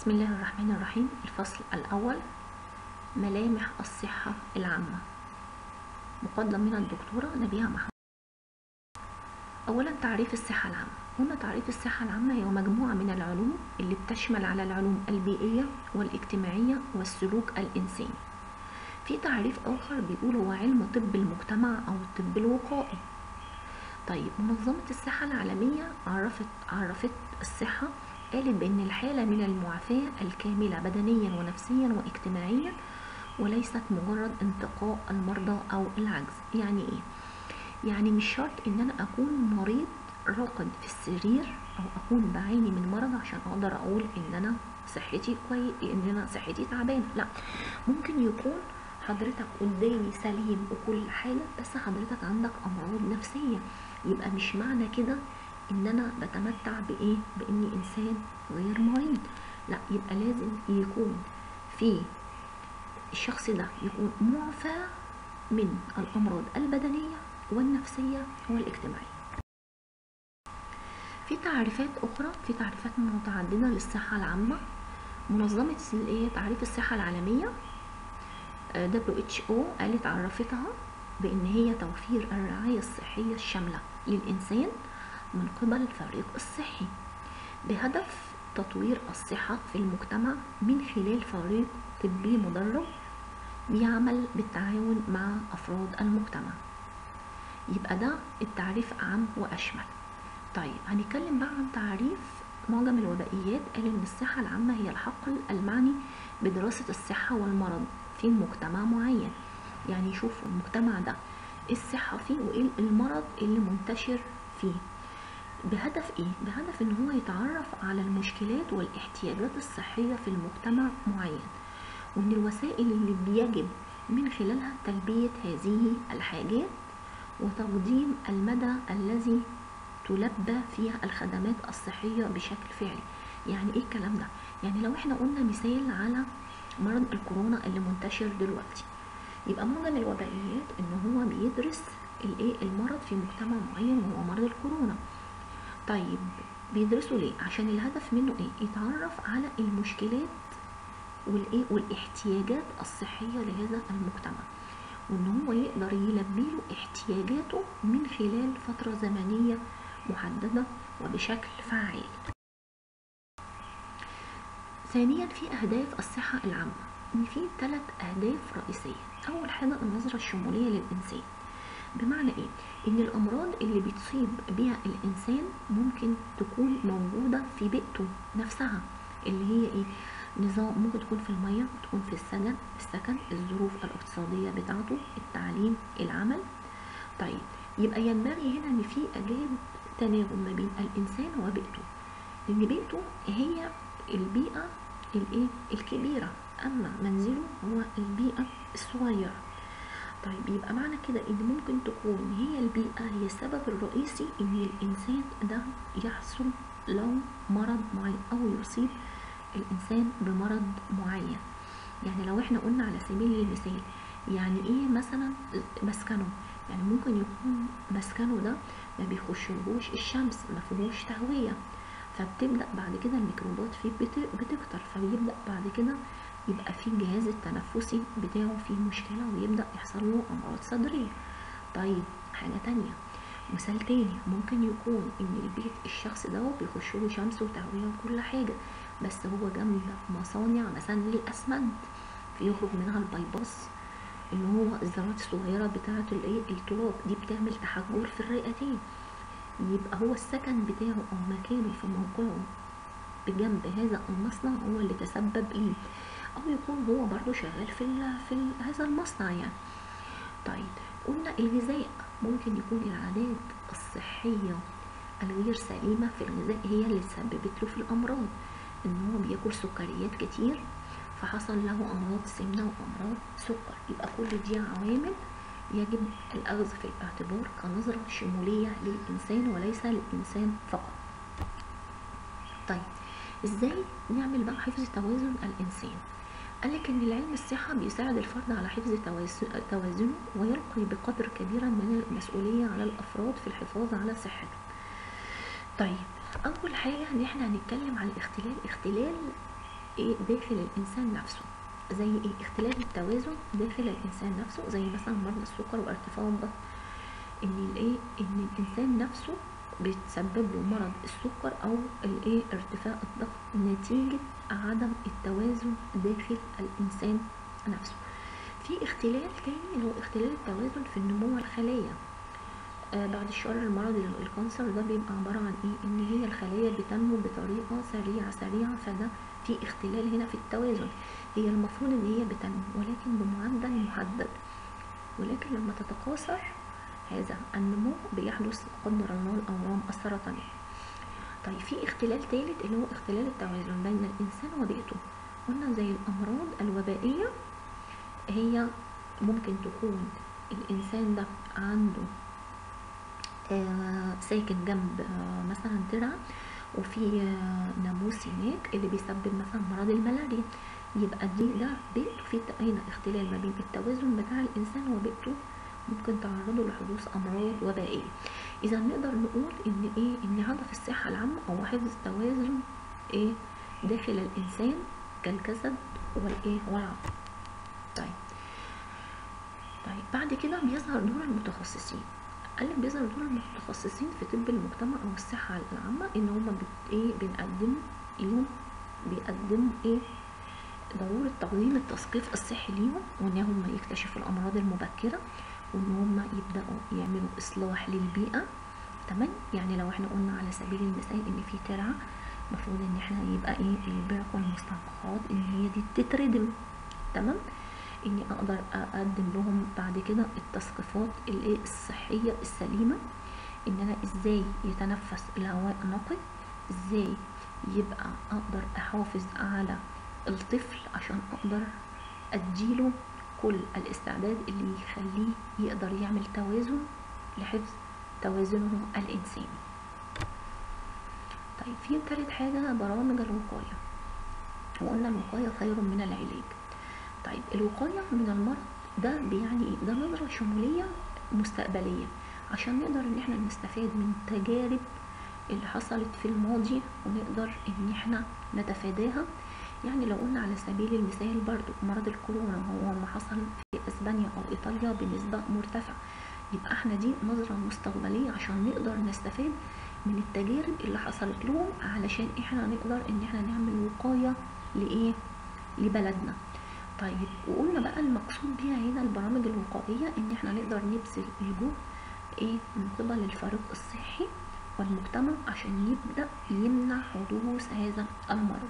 بسم الله الرحمن الرحيم الفصل الأول ملامح الصحة العامة مقدم من الدكتورة نبيها محمد أولا تعريف الصحة العامة هنا تعريف الصحة العامة هي مجموعة من العلوم اللي بتشمل على العلوم البيئية والاجتماعية والسلوك الإنساني في تعريف آخر بيقول هو علم طب المجتمع أو الطب الوقائي طيب منظمة الصحة العالمية عرفت عرفت الصحة قالت بأن الحالة من المعافاة الكاملة بدنيا ونفسيا واجتماعيا وليست مجرد انتقاء المرضى أو العجز يعني إيه؟ يعني مش شرط إن أنا أكون مريض راقد في السرير أو أكون بعاني من مرض عشان أقدر أقول إن أنا صحتي كويس إن أنا صحتي تعبانة لا ممكن يكون حضرتك قدامي سليم وكل حاجة بس حضرتك عندك أمراض نفسية يبقى مش معنى كده ان انا بتمتع بايه باني انسان غير مريض لا يبقى لازم يكون في الشخص ده يكون معفى من الامراض البدنيه والنفسيه والاجتماعيه في تعريفات اخرى في تعريفات متعدده للصحه العامه منظمه الايه تعريف الصحه العالميه WHO قالت عرفتها بان هي توفير الرعايه الصحيه الشامله للانسان من قبل الفريق الصحي بهدف تطوير الصحة في المجتمع من خلال فريق طبي مدرب بيعمل بالتعاون مع أفراد المجتمع يبقى ده التعريف أعم وأشمل طيب هنتكلم بقى عن تعريف معجم الوبائيات قال إن الصحة العامة هي الحقل المعني بدراسة الصحة والمرض في مجتمع معين يعني يشوفوا المجتمع ده ايه الصحة فيه وايه المرض اللي منتشر فيه بهدف ايه بهدف ان هو يتعرف على المشكلات والاحتياجات الصحية في المجتمع معين وان الوسائل اللي بيجب من خلالها تلبية هذه الحاجات وتقديم المدى الذي تلبى فيها الخدمات الصحية بشكل فعلي يعني ايه الكلام ده يعني لو احنا قلنا مثال على مرض الكورونا اللي منتشر دلوقتي يبقى معجم الوبائيات ان هو بيدرس الايه المرض في مجتمع معين وهو مرض الكورونا طيب بيدرسوا ليه عشان الهدف منه ايه يتعرف على المشكلات والايه والاحتياجات الصحيه لهذا المجتمع وان هو يقدر يلبي له احتياجاته من خلال فتره زمنيه محدده وبشكل فعال ثانيا في اهداف الصحه العامه ان في ثلاث اهداف رئيسيه اول حاجه النظره الشموليه للانسان بمعنى ايه ان الامراض اللي بتصيب بها الانسان ممكن تكون موجوده في بيئته نفسها اللي هي ايه نظام ممكن تكون في الميه تكون في السكن السكن الظروف الاقتصاديه بتاعته التعليم العمل طيب يبقى ينبغي هنا ان في اجاب تناغم ما بين الانسان وبيئته لان بيئته هي البيئه الايه الكبيره اما منزله هو البيئه الصغيره طيب يبقى معنى كده ان ممكن تكون هي البيئة هي السبب الرئيسي ان الانسان ده يحصل له مرض معين او يصيب الانسان بمرض معين يعني لو احنا قلنا على سبيل المثال يعني ايه مثلا مسكنه يعني ممكن يكون مسكنه ده ما بيخشلهوش الشمس ما فيهوش تهوية فبتبدأ بعد كده الميكروبات فيه بتكتر فبيبدأ بعد كده يبقى في الجهاز التنفسي بتاعه فيه مشكلة ويبدأ يحصل له أمراض صدرية طيب حاجة تانية مثال تاني ممكن يكون ان البيت الشخص ده بيخش له شمس وتهوية وكل حاجة بس هو جنب مصانع مثلا للأسمنت فيخرج منها البايباس اللي هو الذرات الصغيرة بتاعة الايه التراب دي بتعمل تحجر في الرئتين يبقى هو السكن بتاعه او مكانه في موقعه بجنب هذا المصنع هو اللي تسبب ليه او يكون هو برضو شغال في ال في ال هذا المصنع يعني طيب قلنا الغذاء ممكن يكون العادات الصحية الغير سليمة في الغذاء هي اللي تسببت له في الأمراض إن هو بياكل سكريات كتير فحصل له أمراض سمنة وأمراض سكر يبقى كل دي عوامل يجب الأخذ في الاعتبار كنظرة شمولية للإنسان وليس للإنسان فقط طيب إزاي نعمل بقى حفظ توازن الإنسان قالك ان العلم الصحة بيساعد الفرد على حفظ توازنه ويلقي بقدر كبير من المسؤولية على الافراد في الحفاظ على صحته طيب اول حاجة ان احنا هنتكلم عن الاختلال اختلال ايه داخل الانسان نفسه زي ايه اختلال التوازن داخل الانسان نفسه زي مثلا مرض السكر وارتفاع الضغط ان الايه ان الانسان نفسه بيتسبب له مرض السكر او الايه ارتفاع الضغط نتيجة عدم التوازن داخل الانسان نفسه في اختلال تاني اللي هو اختلال التوازن في النمو الخلايا آه بعد الشر المرض الكانسر ده بيبقى عبارة عن ايه ان هي الخلايا بتنمو بطريقة سريعة سريعة فده في اختلال هنا في التوازن هي المفروض ان هي بتنمو ولكن بمعدل محدد ولكن لما تتكاثر هذا النمو بيحدث لا قدر الله الاورام السرطانيه طيب في اختلال ثالث اللي هو اختلال التوازن بين الانسان وبيئته قلنا زي الامراض الوبائيه هي ممكن تكون الانسان ده عنده آه ساكن جنب آه مثلا ترعه وفي آه ناموس هناك اللي بيسبب مثلا مرض الملاريا يبقى دي ده بيئته في هنا اختلال ما بين التوازن بتاع الانسان وبيئته ممكن تعرضه لحدوث امراض وبائيه اذا نقدر نقول ان ايه ان هدف الصحه العامه هو حفظ التوازن ايه داخل الانسان كالجسد والايه والعقل طيب طيب بعد كده بيظهر دور المتخصصين قال لك بيظهر دور المتخصصين في طب المجتمع او الصحه العامه ان هما بت ايه بنقدم ليهم بيقدموا ايه ضرورة تقديم التثقيف الصحي ليهم وان هم يكتشفوا الامراض المبكرة وان هم يبداوا يعملوا اصلاح للبيئة تمام يعني لو احنا قلنا على سبيل المثال ان في ترعة المفروض ان احنا يبقى ايه البرك والمستنقعات ان هي دي تتردم تمام اني اقدر اقدم لهم بعد كده التثقيفات الايه الصحية السليمة ان انا ازاي يتنفس الهواء نقي ازاي يبقى اقدر احافظ على الطفل عشان اقدر اديله كل الاستعداد اللي يخليه يقدر يعمل توازن لحفظ توازنه الانساني طيب في تالت حاجة برامج الوقاية وقلنا الوقاية خير من العلاج طيب الوقاية من المرض ده بيعني ايه ده نظرة شمولية مستقبلية عشان نقدر ان احنا نستفاد من تجارب اللي حصلت في الماضي ونقدر ان احنا نتفاداها يعني لو قلنا على سبيل المثال برضو مرض الكورونا هو ما حصل في اسبانيا او ايطاليا بنسبة مرتفعة يبقى احنا دي نظرة مستقبلية عشان نقدر نستفاد من التجارب اللي حصلت لهم علشان احنا نقدر ان احنا نعمل وقاية لايه لبلدنا طيب وقلنا بقى المقصود بيها هنا البرامج الوقائية ان احنا نقدر نبذل الجهد ايه من قبل الفريق الصحي والمجتمع عشان يبدأ يمنع حدوث هذا المرض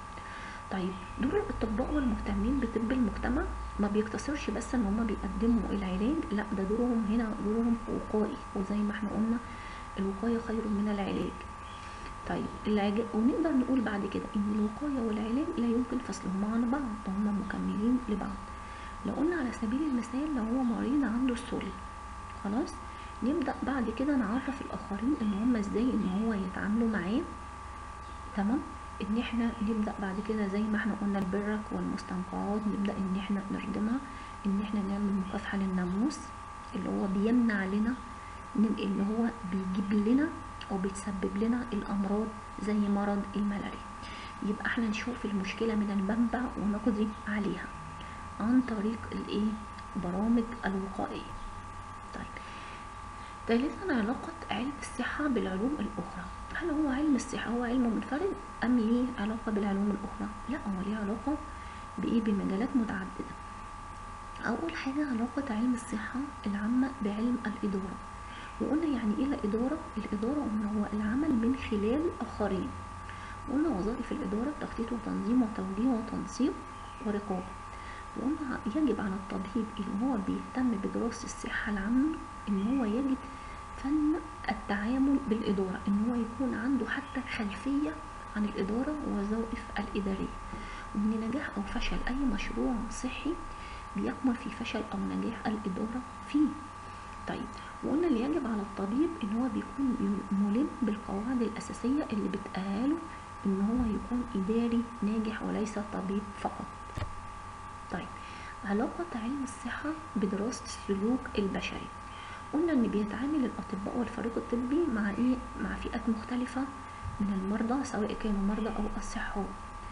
طيب دور الاطباء والمهتمين بطب المجتمع ما بيقتصرش بس ان هم بيقدموا العلاج لا ده دورهم هنا دورهم وقائي وزي ما احنا قلنا الوقاية خير من العلاج طيب العلاج ونقدر نقول بعد كده ان الوقاية والعلاج لا يمكن فصلهما عن بعض هما مكملين لبعض لو قلنا على سبيل المثال لو هو مريض عنده السل خلاص نبدأ بعد كده نعرف الآخرين إن هم إزاي إن هو يتعاملوا معاه تمام إن إحنا نبدأ بعد كده زي ما إحنا قلنا البرك والمستنقعات نبدأ إن إحنا نردمها إن إحنا نعمل مكافحة للناموس اللي هو بيمنع لنا من اللي هو بيجيب لنا أو بيتسبب لنا الأمراض زي مرض الملاريا يبقى إحنا نشوف المشكلة من المنبع ونقضي عليها عن طريق الإيه برامج الوقائية طيب ثالثا علاقة علم الصحة بالعلوم الأخرى هل هو علم الصحة هو علم منفرد أم ليه علاقة بالعلوم الأخرى؟ لا هو ليه علاقة بإيه بمجالات متعددة أول حاجة علاقة علم الصحة العامة بعلم الإدارة وقلنا يعني إيه الإدارة؟ الإدارة إن هو العمل من خلال آخرين وقلنا وظائف الإدارة تخطيط وتنظيم وتوجيه وتنسيق ورقابة وقلنا يجب على الطبيب اللي هو بيهتم بدراسة الصحة العامة إن هو يجد فن التعامل بالإدارة إن هو يكون عنده حتى خلفية عن الإدارة ووظائف الإدارية وإن نجاح أو فشل أي مشروع صحي بيكمن في فشل أو نجاح الإدارة فيه طيب وقلنا اللي يجب على الطبيب إن هو بيكون ملم بالقواعد الأساسية اللي بتأهله إن هو يكون إداري ناجح وليس طبيب فقط طيب علاقة علم الصحة بدراسة السلوك البشري قلنا ان بيتعامل الاطباء والفريق الطبي مع ايه مع فئات مختلفة من المرضى سواء كانوا مرضى او اصحاء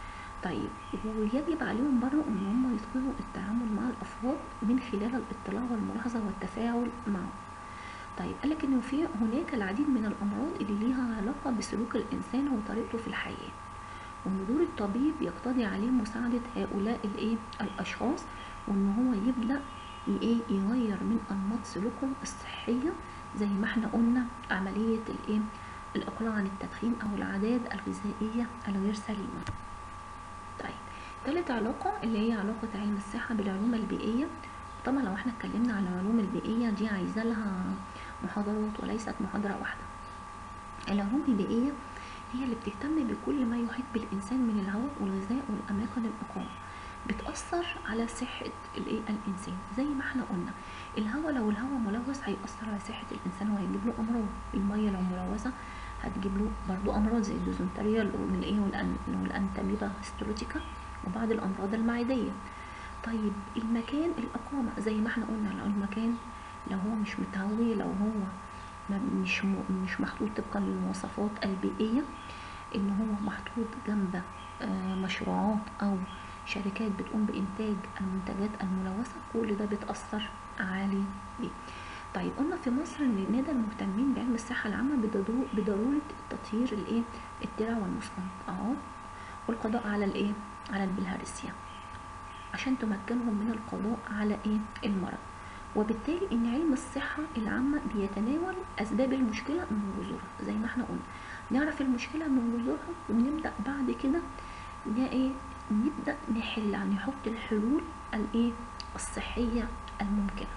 طيب ويجب عليهم برضه ان هم يتقنوا التعامل مع الافراد من خلال الاطلاع والملاحظه والتفاعل معهم طيب قالك انه في هناك العديد من الامراض اللي ليها علاقه بسلوك الانسان وطريقته في الحياه وان دور الطبيب يقتضي عليه مساعده هؤلاء الايه الاشخاص وان هو يبدا ايه يغير من انماط سلوكهم الصحيه زي ما احنا قلنا عمليه الايه الاقلاع عن التدخين او العادات الغذائيه الغير سليمه طيب تالت علاقة اللي هي علاقة علم الصحة بالعلوم البيئية طبعا لو احنا اتكلمنا عن العلوم البيئية دي عايزة لها محاضرات وليست محاضرة واحدة العلوم البيئية هي اللي بتهتم بكل ما يحيط بالإنسان من الهواء والغذاء والأماكن الإقامة بتأثر على صحة الايه الإنسان زي ما احنا قلنا الهواء لو الهواء ملوث هيأثر على صحة الإنسان وهيجيب له أمراض المية لو ملوثة هتجيب له برضو أمراض زي الديزنتريا والإيه والأنتاميبا هيستولوتيكا وبعض الأمراض المعدية طيب المكان الإقامة زي ما احنا قلنا لو المكان لو هو مش متهوي لو هو مش مش محطوط طبقا للمواصفات البيئية ان هو محطوط جنب مشروعات او شركات بتقوم بانتاج المنتجات الملوثة كل ده بتأثر عليه بيه طيب قلنا في مصر ان نادى المهتمين بعلم الصحة العامة بضرورة تطهير الايه الترع والمستنقعات والقضاء على الايه على البلهارسيا عشان تمكنهم من القضاء على ايه المرض وبالتالي ان علم الصحة العامة بيتناول اسباب المشكلة من جذورها زي ما احنا قلنا نعرف المشكلة من جذورها ونبدأ بعد كده ايه نبدأ نحلها نحط الحلول الايه الصحية الممكنة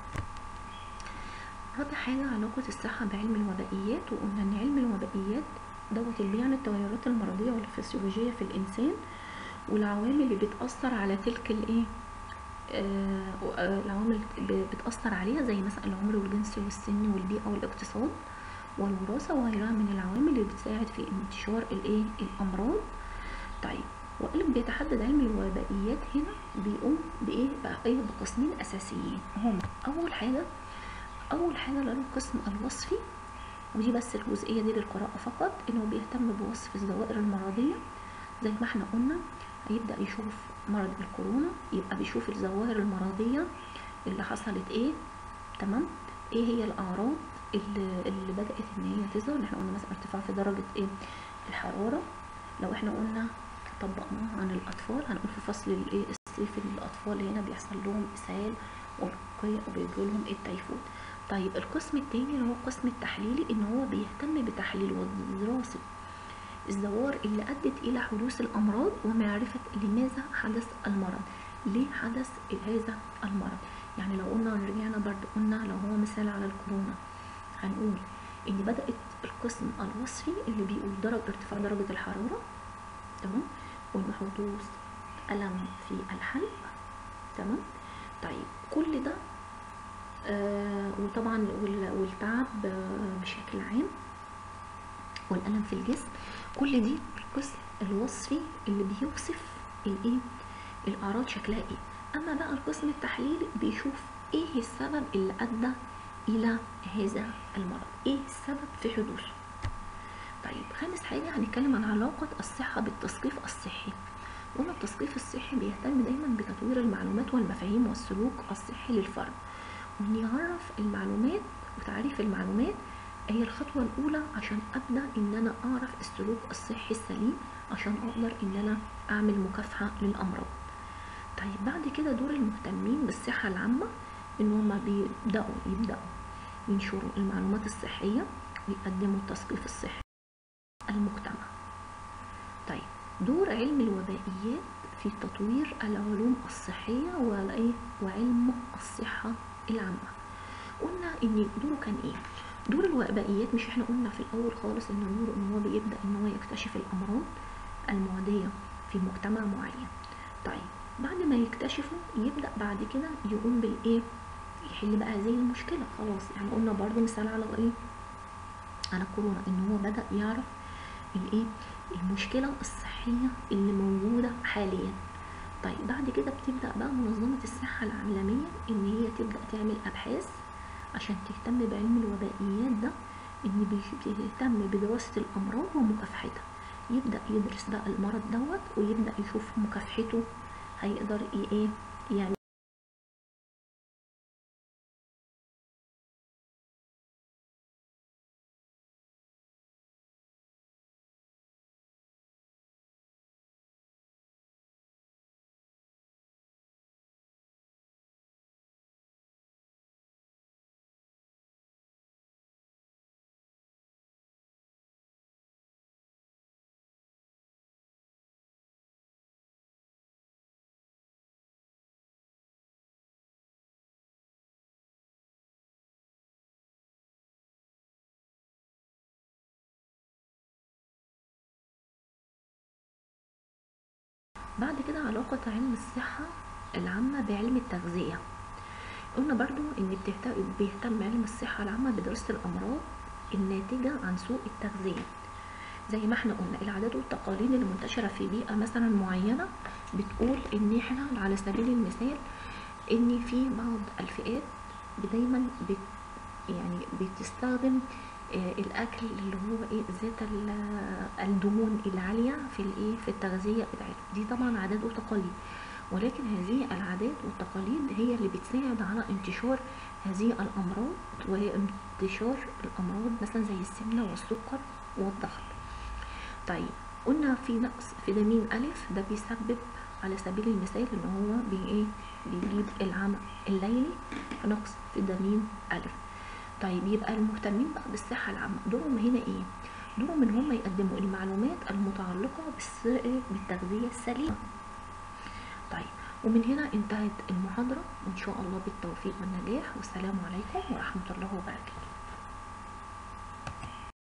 رابع حاجة علاقة الصحة بعلم الوبائيات وقلنا ان علم الوبائيات دوت اللي يعني التغيرات المرضية والفسيولوجية في الإنسان والعوامل اللي بتأثر على تلك الايه آه العوامل بتأثر عليها زي مثلا العمر والجنس والسن والبيئة والاقتصاد والوراثة وغيرها من العوامل اللي بتساعد في انتشار الايه الأمراض طيب وقالك بيتحدد علم الوبائيات هنا بيقوم بايه بقى ايه بقسمين اساسيين هما اول حاجه اول حاجه اللي القسم الوصفي ودي بس الجزئيه دي للقراءه فقط انه بيهتم بوصف الظواهر المرضيه زي ما احنا قلنا هيبدا يشوف مرض الكورونا يبقى بيشوف الظواهر المرضيه اللي حصلت ايه تمام ايه هي الاعراض اللي, اللي بدات ان هي تظهر احنا قلنا مثلا ارتفاع في درجه ايه الحراره لو احنا قلنا طبقناها عن الاطفال هنقول في فصل الايه الصيف الاطفال هنا بيحصل لهم اسهال ورقيه وبيجي لهم التيفود طيب القسم التاني اللي هو القسم التحليلي ان هو بيهتم بتحليل ودراسه الظواهر اللي ادت الى حدوث الامراض ومعرفه لماذا حدث المرض ليه حدث هذا المرض يعني لو قلنا رجعنا برضو قلنا لو هو مثال على الكورونا هنقول ان بدات القسم الوصفي اللي بيقول درجه ارتفاع درجه الحراره تمام وان حدوث الم في الحلق تمام طيب كل ده آه وطبعا والتعب آه بشكل عام والألم في الجسم كل دي القسم الوصفي اللي بيوصف الايه الأعراض شكلها ايه أما بقى القسم التحليلي بيشوف ايه السبب اللي أدى إلى هذا المرض ايه السبب في حدوثه طيب خامس حاجة هنتكلم عن علاقة الصحة بالتثقيف الصحي وأن التثقيف الصحي بيهتم دايما بتطوير المعلومات والمفاهيم والسلوك الصحي للفرد وإن يعرف المعلومات وتعريف المعلومات هي الخطوة الأولى عشان أبدأ إن أنا أعرف السلوك الصحي السليم عشان أقدر إن أنا أعمل مكافحة للأمراض طيب بعد كده دور المهتمين بالصحة العامة إن هما بيبدأوا يبدأوا ينشروا المعلومات الصحية ويقدموا التثقيف الصحي المجتمع طيب دور علم الوبائيات في تطوير العلوم الصحية وعلم الصحة العامة قلنا ان دوره كان ايه دور الوبائيات مش احنا قلنا في الاول خالص ان دوره ان هو بيبدا ان هو يكتشف الامراض المعديه في مجتمع معين طيب بعد ما يكتشفه يبدا بعد كده يقوم بالايه يحل بقى هذه المشكله خلاص يعني قلنا برضو مثال على ايه على كورونا ان هو بدا يعرف الايه المشكله الصحيه اللي موجوده حاليا طيب بعد كده بتبدا بقى منظمه الصحه العالميه ان هي تبدا تعمل ابحاث عشان تهتم بعلم الوبائيات ده ان بتهتم بدراسه الامراض ومكافحتها يبدأ يدرس بقى المرض دوت ويبدأ يشوف مكافحته هيقدر ي- ايه يعني بعد كده علاقة علم الصحة العامة بعلم التغذية قلنا برضو ان بتهت- بيهتم علم الصحة العامة بدراسة الأمراض الناتجة عن سوء التغذية زي ما احنا قلنا العادات والتقاليد اللي منتشرة في بيئة مثلا معينة بتقول ان احنا على سبيل المثال ان في بعض الفئات دايما بت يعني بتستخدم آه، الاكل اللي هو ايه ذات ال- الدهون العاليه في الايه في التغذيه بتاعتهم دي طبعا عادات وتقاليد ولكن هذه العادات والتقاليد هي اللي بتساعد على انتشار هذه الامراض وانتشار الامراض مثلا زي السمنه والسكر والضغط طيب قلنا في نقص فيتامين ألف ده بيسبب على سبيل المثال ان هو بي ايه بيجيب العمى الليلي في نقص فيتامين ألف طيب يبقى المهتمين بقى بالصحة العامة دورهم هنا ايه دورهم ان هم يقدموا المعلومات المتعلقة بالس- بالتغذية السليمة طيب ومن هنا انتهت المحاضرة وان شاء الله بالتوفيق والنجاح والسلام عليكم ورحمة الله وبركاته